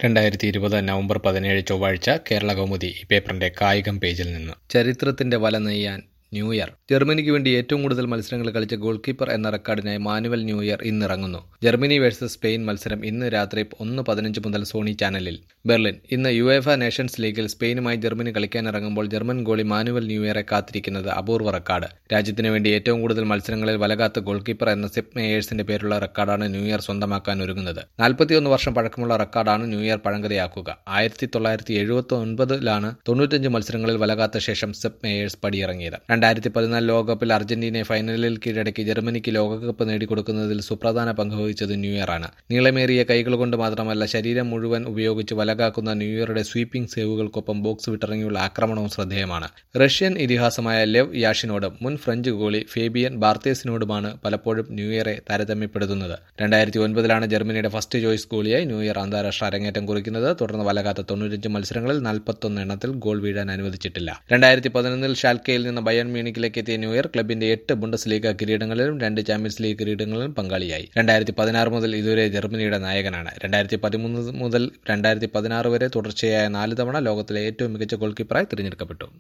രണ്ടായിരത്തി ഇരുപത് നവംബർ പതിനേഴ് ചൊവ്വാഴ്ച കേരള കൗമുദി ഈ പേപ്പറിന്റെ കായികം പേജിൽ നിന്ന് ചരിത്രത്തിന്റെ വല നെയ്യാൻ ന്യൂ ഇയർ ജർമ്മനിക്ക് വേണ്ടി ഏറ്റവും കൂടുതൽ മത്സരങ്ങൾ കളിച്ച ഗോൾ കീപ്പർ എന്ന റെക്കോർഡിനായി മാനുവൽ ന്യൂ ഇയർ ഇന്നിറങ്ങുന്നു ജർമ്മനി വേഴ്സസ് സ്പെയിൻ മത്സരം ഇന്ന് രാത്രി ഒന്ന് പതിനഞ്ച് മുതൽ സോണി ചാനലിൽ ബെർലിൻ ഇന്ന് യുഎഫ നേഷൻസ് ലീഗിൽ സ്പെയിനുമായി ജർമ്മനി കളിക്കാനിറങ്ങുമ്പോൾ ജർമ്മൻ ഗോളി മാനുവൽ ന്യൂ ഇയറെ കാത്തിരിക്കുന്നത് അപൂർവ റെക്കോർഡ് രാജ്യത്തിന് വേണ്ടി ഏറ്റവും കൂടുതൽ മത്സരങ്ങളിൽ വലകാത്ത ഗോൾ കീപ്പർ എന്ന സെപ്പ് മേയേഴ്സിന്റെ പേരുള്ള റെക്കോർഡാണ് ന്യൂ ഇയർ സ്വന്തമാക്കാൻ ഒരുങ്ങുന്നത് നാൽപ്പത്തിയൊന്ന് വർഷം പഴക്കമുള്ള റെക്കോർഡാണ് ന്യൂ ഇയർ പഴങ്കതയാക്കുക ആയിരത്തി തൊള്ളായിരത്തി എഴുപത്തി ഒൻപതിലാണ് തൊണ്ണൂറ്റഞ്ച് മത്സരങ്ങളിൽ വലകാത്ത ശേഷം സെപ്പ് മേയേഴ്സ് പടിയിറങ്ങിയത് രണ്ടായിരത്തി പതിനാല് ലോകകപ്പിൽ അർജന്റീനയെ ഫൈനലിൽ കീഴടക്കി ജർമ്മനിക്ക് ലോകകപ്പ് നേടിക്കൊടുക്കുന്നതിൽ സുപ്രധാന പങ്ക് വഹിച്ചത് ന്യൂ ഇയറാണ് നീളമേറിയ കൈകൾ കൊണ്ട് മാത്രമല്ല ശരീരം മുഴുവൻ ഉപയോഗിച്ച് വലകാക്കുന്ന ന്യൂ ഇയറുടെ സ്വീപ്പിംഗ് സേവുകൾക്കൊപ്പം ബോക്സ് വിട്ടിറങ്ങിയുള്ള ആക്രമണവും ശ്രദ്ധേയമാണ് റഷ്യൻ ഇതിഹാസമായ ലെവ് യാഷിനോടും മുൻ ഫ്രഞ്ച് ഗോളി ഫേബിയൻ ബാർത്തേസിനോടുമാണ് പലപ്പോഴും ന്യൂ ഇയറെ താരതമ്യപ്പെടുത്തുന്നത് രണ്ടായിരത്തി ഒൻപതിലാണ് ജർമ്മനിയുടെ ഫസ്റ്റ് ചോയ്സ് ഗോളിയായി ന്യൂ ഇയർ അന്താരാഷ്ട്ര അരങ്ങേറ്റം കുറിക്കുന്നത് തുടർന്ന് വലകാത്ത തൊണ്ണൂറ്റഞ്ച് മത്സരങ്ങളിൽ നാൽപ്പത്തൊന്ന് എണ്ണത്തിൽ ഗോൾ വീഴാൻ അനുവദിച്ചിട്ടില്ല രണ്ടായിരത്തി പതിനൊന്നിൽ ഷാൽക്കയിൽ നിന്ന് ബയൺ മ്യൂണിക്കിലേക്ക് എത്തിയ ന്യൂ ഇയർ ക്ലബിന്റെ എട്ട് ബുണ്ടസ് ലീഗ കിരീടങ്ങളിലും രണ്ട് ചാമ്പ്യൻസ് ലീഗ് കിരീടങ്ങളിലും പങ്കാളിയായി രണ്ടായിരത്തി പതിനാറ് മുതൽ ഇതുവരെ ജർമ്മനിയുടെ നായകനാണ് രണ്ടായിരത്തി പതിമൂന്ന് മുതൽ രണ്ടായിരത്തി പതിനാറ് വരെ തുടർച്ചയായ നാല് തവണ ലോകത്തിലെ ഏറ്റവും മികച്ച ഗോൾ കീപ്പറായി തിരഞ്ഞെടുക്കപ്പെട്ടു